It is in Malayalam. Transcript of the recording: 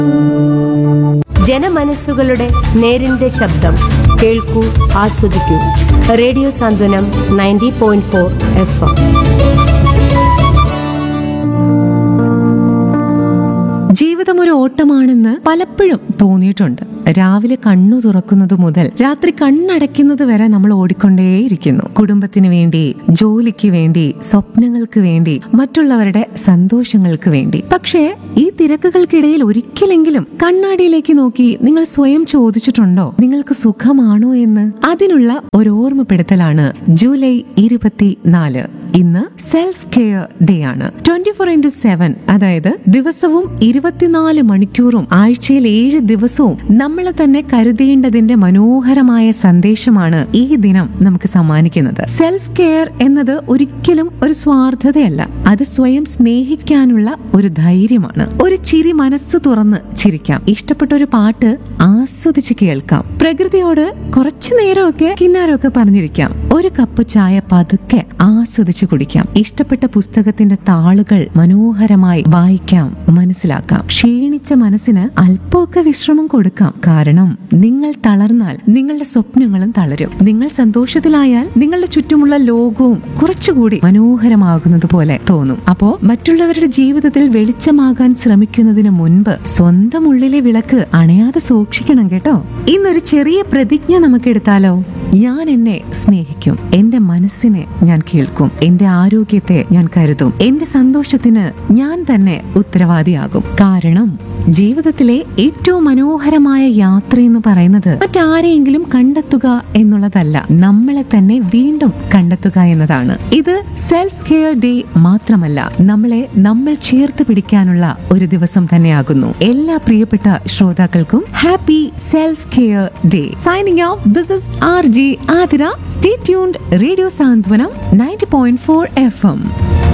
ജനമനസ്സുകളുടെ നേരിന്റെ ശബ്ദം കേൾക്കൂ ആസ്വദിക്കൂ radio Santhwanam ninety point four F M ജീവിതം ഒരു ഓട്ടമാണെന്ന് പലപ്പോഴും തോന്നിയിട്ടുണ്ട് രാവിലെ കണ്ണു തുറക്കുന്നത് മുതൽ രാത്രി കണ്ണടയ്ക്കുന്നത് വരെ നമ്മൾ ഓടിക്കൊണ്ടേയിരിക്കുന്നു കുടുംബത്തിന് വേണ്ടി ജോലിക്ക് വേണ്ടി സ്വപ്നങ്ങൾക്ക് വേണ്ടി മറ്റുള്ളവരുടെ സന്തോഷങ്ങൾക്ക് വേണ്ടി പക്ഷേ ഈ തിരക്കുകൾക്കിടയിൽ ഒരിക്കലെങ്കിലും കണ്ണാടിയിലേക്ക് നോക്കി നിങ്ങൾ സ്വയം ചോദിച്ചിട്ടുണ്ടോ നിങ്ങൾക്ക് സുഖമാണോ എന്ന് അതിനുള്ള ഒരു ഓർമ്മപ്പെടുത്തലാണ് ജൂലൈ ഇരുപത്തിനാല് ഇന്ന് സെൽഫ് കെയർ ഡേ ആണ് ട്വന്റി ഫോർ ഇന്റു സെവൻ അതായത് ദിവസവും ഇരുപത്തിനാല് മണിക്കൂറും ആഴ്ചയിൽ ഏഴ് ദിവസവും നമ്മളെ തന്നെ കരുതേണ്ടതിന്റെ മനോഹരമായ സന്ദേശമാണ് ഈ ദിനം നമുക്ക് സമ്മാനിക്കുന്നത് സെൽഫ് കെയർ എന്നത് ഒരിക്കലും ഒരു സ്വാർത്ഥതയല്ല അത് സ്വയം സ്നേഹിക്കാനുള്ള ഒരു ധൈര്യമാണ് ഒരു ചിരി മനസ്സ് തുറന്ന് ചിരിക്കാം ഇഷ്ടപ്പെട്ട ഒരു പാട്ട് ആസ്വദിച്ച് കേൾക്കാം പ്രകൃതിയോട് കുറച്ചു നേരമൊക്കെ കിന്നാരമൊക്കെ പറഞ്ഞിരിക്കാം ഒരു കപ്പ് ചായ പതുക്കെ ആസ്വദിച്ച് കുടിക്കാം ഇഷ്ടപ്പെട്ട പുസ്തകത്തിന്റെ താളുകൾ മനോഹരമായി വായിക്കാം മനസ്സിലാക്കാം ക്ഷീണിച്ച മനസ്സിന് അല്പമൊക്കെ വിശ്രമം കൊടുക്കാം കാരണം നിങ്ങൾ തളർന്നാൽ നിങ്ങളുടെ സ്വപ്നങ്ങളും തളരും നിങ്ങൾ സന്തോഷത്തിലായാൽ നിങ്ങളുടെ ചുറ്റുമുള്ള ലോകവും കുറച്ചുകൂടി മനോഹരമാകുന്നത് പോലെ തോന്നും അപ്പോ മറ്റുള്ളവരുടെ ജീവിതത്തിൽ വെളിച്ചമാകാൻ ശ്രമിക്കുന്നതിന് മുൻപ് സ്വന്തം ഉള്ളിലെ വിളക്ക് അണയാതെ സൂക്ഷിക്കണം കേട്ടോ ഇന്നൊരു ചെറിയ പ്രതിജ്ഞ നമുക്ക് എടുത്താലോ ഞാൻ എന്നെ സ്നേഹിക്കും എന്റെ മനസ്സിനെ ഞാൻ കേൾക്കും എന്റെ ആരോഗ്യത്തെ ഞാൻ കരുതും എന്റെ സന്തോഷത്തിന് ഞാൻ തന്നെ ഉത്തരവാദിയാകും കാരണം ജീവിതത്തിലെ ഏറ്റവും മനോഹരമായ യാത്ര എന്ന് പറയുന്നത് മറ്റാരെയെങ്കിലും കണ്ടെത്തുക എന്നുള്ളതല്ല നമ്മളെ തന്നെ വീണ്ടും കണ്ടെത്തുക എന്നതാണ് ഇത് സെൽഫ് കെയർ ഡേ മാത്രമല്ല നമ്മളെ നമ്മൾ ചേർത്ത് പിടിക്കാനുള്ള ഒരു ദിവസം തന്നെയാകുന്നു എല്ലാ പ്രിയപ്പെട്ട ശ്രോതാക്കൾക്കും happy self care day signing out this is R G Athira stay tuned radio Santhwanam ninety point four F M